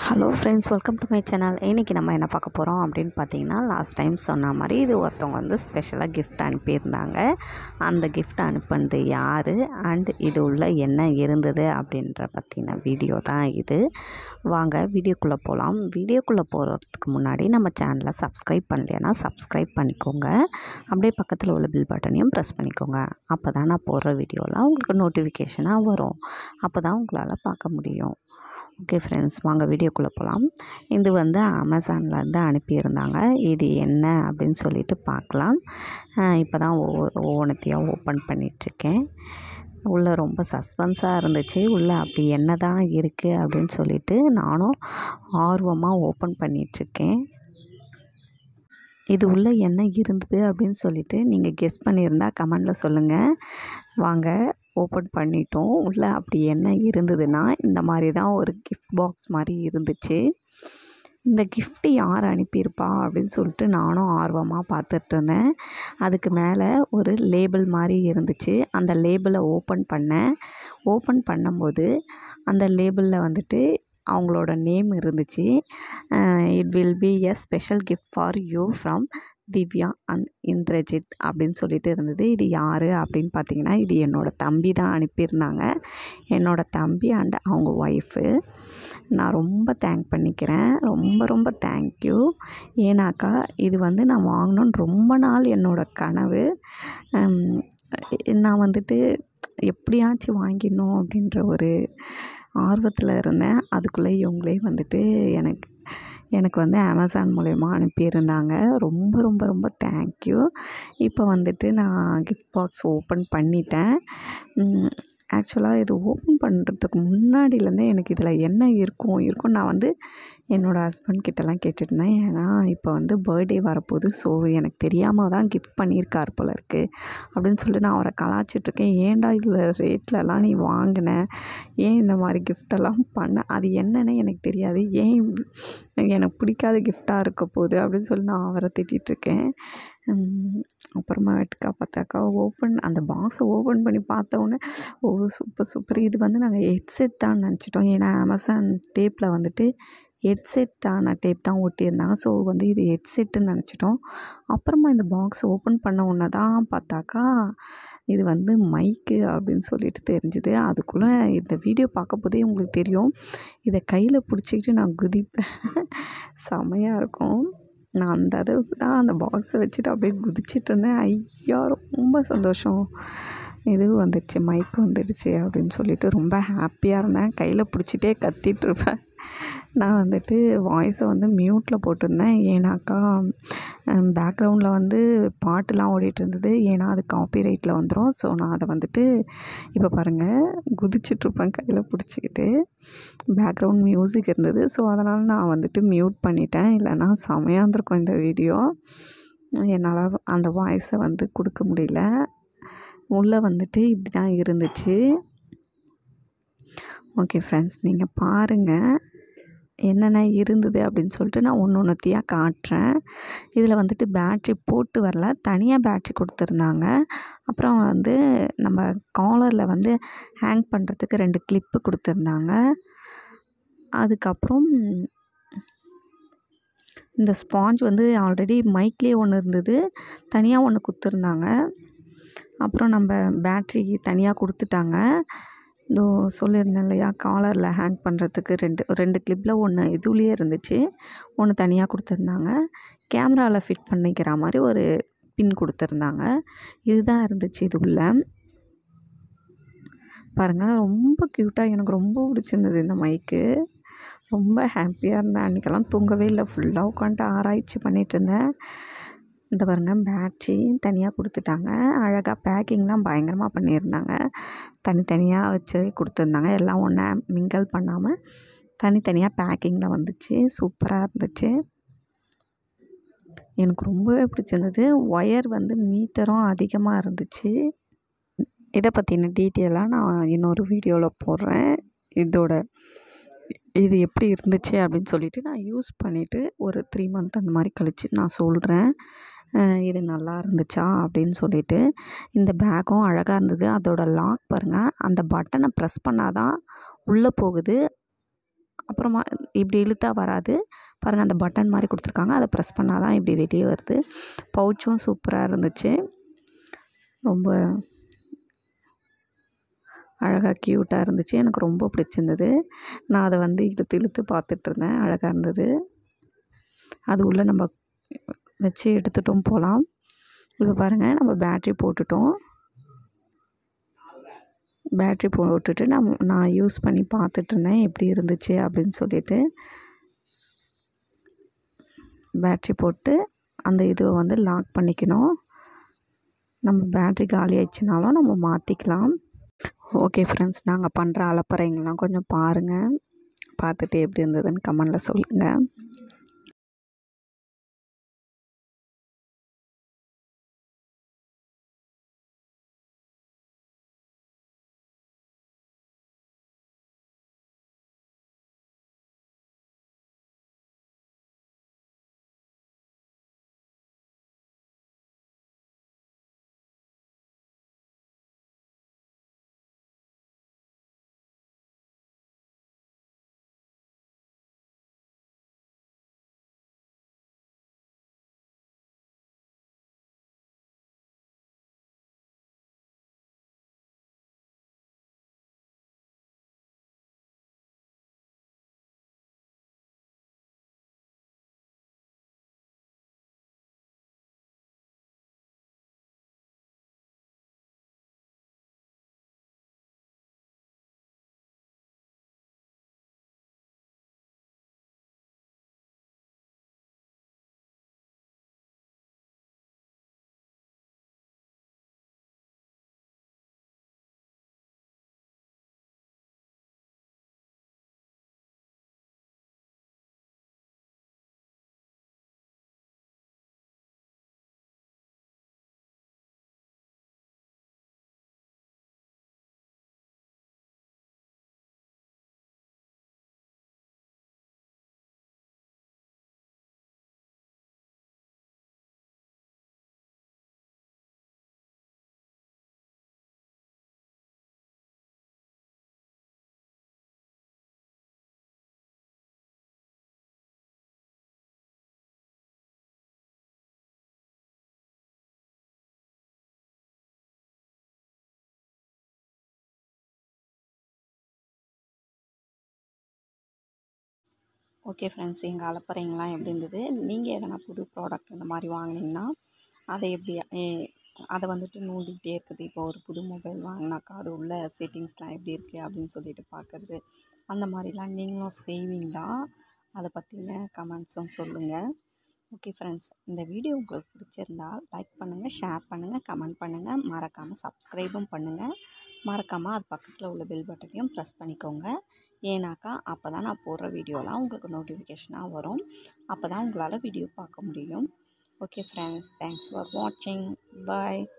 hello friends welcome to my channel இன்றைக்கி நம்ம என்ன பார்க்க போகிறோம் அப்படின்னு பார்த்தீங்கன்னா லாஸ்ட் டைம் சொன்ன மாதிரி இது ஒருத்தவங்க வந்து ஸ்பெஷலாக gift அனுப்பியிருந்தாங்க அந்த gift அனுப்புனது யார் அண்ட் இது உள்ள என்ன இருந்தது அப்படின்ற பற்றின வீடியோ தான் இது வாங்க வீடியோக்குள்ளே போகலாம் வீடியோக்குள்ளே போகிறதுக்கு முன்னாடி நம்ம சேனலை சப்ஸ்கிரைப் பண்ணலைன்னா சப்ஸ்கிரைப் பண்ணிக்கோங்க அப்படியே பக்கத்தில் உள்ள பில் பட்டனையும் ப்ரெஸ் பண்ணிக்கோங்க அப்போ தான் நான் போடுற வீடியோலாம் உங்களுக்கு நோட்டிஃபிகேஷனாக வரும் அப்போ தான் உங்களால் பார்க்க முடியும் ஓகே ஃப்ரெண்ட்ஸ் வாங்க வீடியோக்குள்ளே போகலாம் இது வந்து அமேசான்லேருந்து அனுப்பியிருந்தாங்க இது என்ன அப்படின்னு சொல்லிட்டு பார்க்கலாம் இப்போ தான் ஒவ்வொரு ஒவ்வொன்றத்தையாக ஓப்பன் பண்ணிகிட்ருக்கேன் உள்ளே ரொம்ப சஸ்பென்ஸாக இருந்துச்சு உள்ளே அப்படி என்ன தான் இருக்குது அப்படின்னு சொல்லிட்டு நானும் ஆர்வமாக ஓப்பன் பண்ணிகிட்ருக்கேன் இது உள்ள என்ன இருந்தது அப்படின்னு சொல்லிட்டு நீங்கள் கெஸ் பண்ணியிருந்தா கமெண்டில் சொல்லுங்கள் வாங்க ஓப்பன் பண்ணிட்டோம் உள்ளே அப்படி என்ன இருந்ததுன்னா இந்த மாதிரி தான் ஒரு கிஃப்ட் பாக்ஸ் மாதிரி இருந்துச்சு இந்த கிஃப்ட்டு யார் அனுப்பியிருப்பா அப்படின்னு சொல்லிட்டு நானும் ஆர்வமாக பார்த்துட்டு இருந்தேன் அதுக்கு மேலே ஒரு லேபிள் மாதிரி இருந்துச்சு அந்த லேபிளை ஓப்பன் பண்ணேன் ஓப்பன் பண்ணும்போது அந்த லேபிளில் வந்துட்டு அவங்களோட நேம் இருந்துச்சு it will be a special gift for you from Divya and Indrajith அப்படின்னு சொல்லிட்டு இருந்தது இது யார் அப்படின்னு பார்த்தீங்கன்னா இது என்னோடய தம்பி தான் அனுப்பியிருந்தாங்க என்னோடய தம்பி அண்ட் அவங்க ஒய்ஃபு நான் ரொம்ப தேங்க் பண்ணிக்கிறேன் ரொம்ப ரொம்ப தேங்க்யூ ஏன்னாக்கா இது வந்து நான் வாங்கணுன்னு ரொம்ப நாள் என்னோடய கனவு நான் வந்துட்டு எப்படியாச்சும் வாங்கிடணும் அப்படின்ற ஒரு ஆர்வத்தில் இருந்தேன் அதுக்குள்ளே இவங்களே வந்துட்டு எனக்கு எனக்கு வந்து அமேசான் மூலயமா அனுப்பியிருந்தாங்க ரொம்ப ரொம்ப ரொம்ப தேங்க்யூ இப்போ வந்துட்டு நான் கிஃப்ட் பாக்ஸ் ஓப்பன் பண்ணிட்டேன் ஆக்சுவலாக இது ஓப்பன் பண்ணுறதுக்கு முன்னாடியிலேருந்தே எனக்கு இதில் என்ன இருக்கும் இருக்கும் நான் வந்து என்னோடய ஹஸ்பண்ட் கிட்டலாம் கேட்டுருந்தேன் ஏன்னா இப்போ வந்து பர்த்டே வரப்போகுது ஸோ எனக்கு தெரியாமல் தான் கிஃப்ட் பண்ணியிருக்கார் போல இருக்குது அப்படின்னு சொல்லிட்டு நான் அவரை கலாச்சிட்ருக்கேன் ஏன்டா இவ்வளோ ரேட்லலாம் நீ வாங்கின ஏன் இந்த மாதிரி கிஃப்டெல்லாம் பண்ண அது என்னன்னு எனக்கு தெரியாது ஏன் எனக்கு பிடிக்காத கிஃப்டாக இருக்க போகுது அப்படின்னு சொல்லி நான் அவரை திட்டிகிட்ருக்கேன் அப்புறமேட்டுக்கா பார்த்தாக்கா ஓப்பன் அந்த பாக்ஸை ஓப்பன் பண்ணி பார்த்தோன்னே ஓ சூப்பர் சூப்பர் இது வந்து நாங்கள் ஹெட்செட் தான் நினச்சிட்டோம் ஏன்னா அமேசான் டேப்பில் வந்துட்டு ஹெட்செட்டான டேப் தான் ஒட்டியிருந்தாங்க ஸோ வந்து இது ஹெட்செட்டுன்னு நினச்சிட்டோம் அப்புறமா இந்த பாக்ஸ் ஓப்பன் பண்ண உடனே தான் பார்த்தாக்கா இது வந்து மைக்கு அப்படின்னு சொல்லிட்டு தெரிஞ்சுது அதுக்குள்ளே இந்த வீடியோ பார்க்க போதே உங்களுக்கு தெரியும் இதை கையில் பிடிச்சிக்கிட்டு நான் குதிப்பேன் செமையாக இருக்கும் நான் அந்த அளவுக்கு தான் அந்த பாக்ஸை வச்சுட்டு அப்படியே குதிச்சிட்டு இருந்தேன் ஐயா ரொம்ப சந்தோஷம் இது வந்துடுச்சு மைக் வந்துடுச்சு அப்படின்னு சொல்லிட்டு ரொம்ப ஹாப்பியாக இருந்தேன் கையில் பிடிச்சிட்டே கத்திகிட்ருப்பேன் நான் வந்துட்டு வாய்ஸை வந்து மியூட்டில் போட்டிருந்தேன் ஏன்னாக்கா பேக்ரவுண்டில் வந்து பாட்டுலாம் ஓடிட்டு இருந்தது ஏன்னா அது காப்பிரைட்டில் வந்துடும் ஸோ நான் அதை வந்துட்டு இப்போ பாருங்கள் குதிச்சிட்ருப்பேன் கையில் பிடிச்சிக்கிட்டு பேக்ரவுண்ட் மியூசிக் இருந்தது ஸோ அதனால் நான் வந்துட்டு மியூட் பண்ணிட்டேன் இல்லைன்னா செமையாக இருந்திருக்கும் இந்த வீடியோ என்னால் அந்த வாய்ஸை வந்து கொடுக்க முடியல உள்ளே வந்துட்டு இப்படி தான் இருந்துச்சு ஓகே ஃப்ரெண்ட்ஸ் நீங்கள் பாருங்கள் என்னென்ன இருந்தது அப்படின்னு சொல்லிட்டு நான் ஒன்று ஒன்றுத்தையாக காட்டுறேன் இதில் வந்துட்டு பேட்ரி போட்டு வரல தனியாக பேட்ரி கொடுத்துருந்தாங்க அப்புறம் வந்து நம்ம காலரில் வந்து ஹேங் பண்ணுறதுக்கு ரெண்டு கிளிப்பு கொடுத்துருந்தாங்க அதுக்கப்புறம் இந்த ஸ்பாஞ்ச் வந்து ஆல்ரெடி மைக்லேயே ஒன்று இருந்தது தனியாக ஒன்று கொடுத்துருந்தாங்க அப்புறம் நம்ம பேட்ரி தனியாக கொடுத்துட்டாங்க இதோ சொல்லியிருந்தேன் இல்லையா காலரில் ஹேங் பண்ணுறதுக்கு ரெண்டு ரெண்டு கிளிப்பில் ஒன்று இதுலேயே இருந்துச்சு ஒன்று தனியாக கொடுத்துருந்தாங்க கேமராவில் ஃபிட் பண்ணிக்கிற மாதிரி ஒரு பின் கொடுத்துருந்தாங்க இதுதான் இருந்துச்சு இது உள்ள பாருங்கள் ரொம்ப க்யூட்டாக எனக்கு ரொம்ப பிடிச்சிருந்தது இந்த மைக்கு ரொம்ப ஹாப்பியாக இருந்தேன் அன்றைக்கெல்லாம் தூங்கவே இல்லை ஃபுல்லாக உட்காந்துட்டு ஆராய்ச்சி பண்ணிகிட்டு இருந்தேன் இந்த பாருங்கள் பேட்ரி தனியாக கொடுத்துட்டாங்க அழகாக பேக்கிங்லாம் பயங்கரமாக பண்ணியிருந்தாங்க தனித்தனியாக வச்சு கொடுத்துருந்தாங்க எல்லாம் ஒன்றா மிங்கல் பண்ணாமல் தனித்தனியாக பேக்கிங்கில் வந்துச்சு சூப்பராக இருந்துச்சு எனக்கு ரொம்பவே பிடிச்சிருந்தது ஒயர் வந்து மீட்டரும் அதிகமாக இருந்துச்சு இதை பற்றின டீட்டெயிலாக நான் இன்னொரு வீடியோவில் போடுறேன் இதோட இது எப்படி இருந்துச்சு அப்படின்னு சொல்லிட்டு நான் யூஸ் பண்ணிவிட்டு ஒரு த்ரீ மந்த் அந்த மாதிரி கழித்து நான் சொல்கிறேன் இது நல்லா இருந்துச்சா அப்படின்னு சொல்லிட்டு இந்த பேக்கும் அழகாக இருந்தது அதோட லாக் பாருங்கள் அந்த பட்டனை ப்ரெஸ் பண்ணால் தான் உள்ளே போகுது அப்புறமா இப்படி இழுத்தா வராது பாருங்கள் அந்த பட்டன் மாதிரி கொடுத்துருக்காங்க அதை ப்ரெஸ் பண்ணால் தான் இப்படி வெளியே வருது பவுச்சும் சூப்பராக இருந்துச்சு ரொம்ப அழகாக க்யூட்டாக இருந்துச்சு எனக்கு ரொம்ப பிடிச்சிருந்தது நான் அதை வந்து இழுத்து இழுத்து பார்த்துட்டு இருந்தேன் அழகாக இருந்தது அது உள்ளே நம்ம வச்சு எடுத்துட்டும் போகலாம் இப்போ பாருங்கள் நம்ம பேட்ரி போட்டுட்டோம் பேட்ரி போட்டுட்டு நான் நான் யூஸ் பண்ணி பார்த்துட்டு இருந்தேன் எப்படி இருந்துச்சு அப்படின்னு சொல்லிட்டு பேட்ரி போட்டு அந்த இதுவை வந்து லாக் பண்ணிக்கணும் நம்ம பேட்ரி காலி ஆயிடுச்சுனாலும் நம்ம மாற்றிக்கலாம் ஓகே ஃப்ரெண்ட்ஸ் நாங்கள் பண்ணுற அலப்பறைங்கெல்லாம் கொஞ்சம் பாருங்கள் பார்த்துட்டு எப்படி இருந்ததுன்னு கமெண்டில் சொல்லுங்கள் ஓகே ஃப்ரெண்ட்ஸ் எங்கள் அலப்பறைங்கெலாம் எப்படி இருந்தது நீங்கள் எதனா புது ப்ராடக்ட் இந்த மாதிரி வாங்கினீங்கன்னா அதை எப்படி ஏ- அதை வந்துட்டு நோண்டிக்கிட்டே இருக்குது இப்போ ஒரு புது மொபைல் வாங்கினாக்கா அது உள்ள செட்டிங்ஸ்லாம் எப்படி இருக்குது அப்படின்னு சொல்லிட்டு பார்க்குறது அந்த மாதிரிலாம் நீங்களும் செய்வீங்களா அதை பற்றின கமெண்ட்ஸும் சொல்லுங்கள் ஓகே ஃப்ரெண்ட்ஸ் இந்த வீடியோ உங்களுக்கு பிடிச்சிருந்தா லைக் பண்ணுங்கள் ஷேர் பண்ணுங்கள் கமெண்ட் பண்ணுங்கள் மறக்காமல் சப்ஸ்கிரைபும் பண்ணுங்கள் மறக்காமல் அது பக்கத்தில் உள்ள பெல் பட்டனையும் ப்ரெஸ் பண்ணிக்கோங்க ஏன்னாக்கா அப்போ தான் நான் போடுற வீடியோலாம் உங்களுக்கு நோட்டிஃபிகேஷனாக வரும் அப்போ தான் உங்களால் வீடியோ பார்க்க முடியும் ஓகே ஃப்ரெண்ட்ஸ் தேங்க்ஸ் ஃபார் வாட்சிங் பாய்